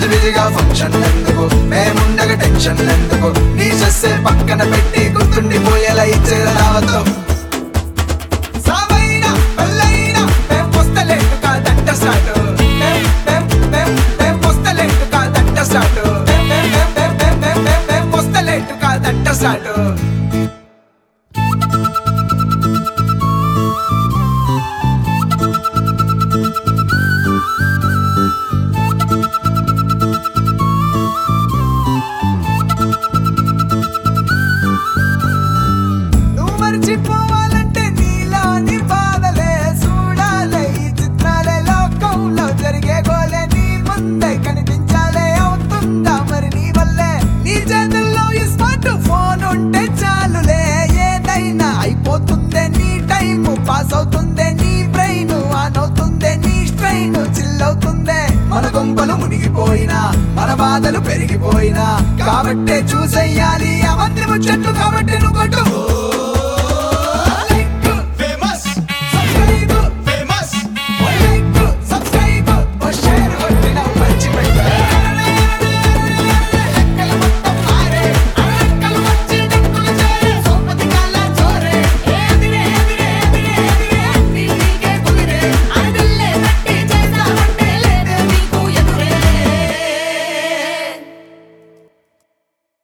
గజిబిజిగా ఫంక్షన్ ఎందుకు మేముండగా టెన్షన్ ఎందుకు నీ చేసే పక్కన పెట్టి గుర్తుండిపోయేలా ఇచ్చేది రావద్దు సావైనా పెళ్ళైనా మేం వస్తలేటు కాదంట స్టార్ట్ మేం మేం మేం మేం వస్తలేటు కాదంట స్టార్ట్ మేం మేం మేం మేం మేం మేం మేం మేం వస్తలేటు కాదంట స్టార్ట్ నువ్వు మర్చిపోవాలంటే నీలోని బాధలే చూడాలే ఈ చిత్రాలే లోకంలో జరిగే గోలే నీ ముందే కనిపించాలే అవుతుందా మరి నీ వల్లే నీ చేతుల్లో ఈ స్మార్ట్ ఫోన్ ఉంటే చాలులే ఏదైనా అయిపోతుందే నీ టైం పాస్ అవుతుందే నీ బ్రెయిన్ ఆన్ అవుతుందే నీ స్ట్రెయిన్ చిల్ అవుతుందే మన గుంపలు మునిగిపోయినా మన బాధలు పెరిగిపోయినా కాబట్టే చూసేయాలి అవంతి ముచ్చట్లు కాబట్టి నువ్వు కొట్టు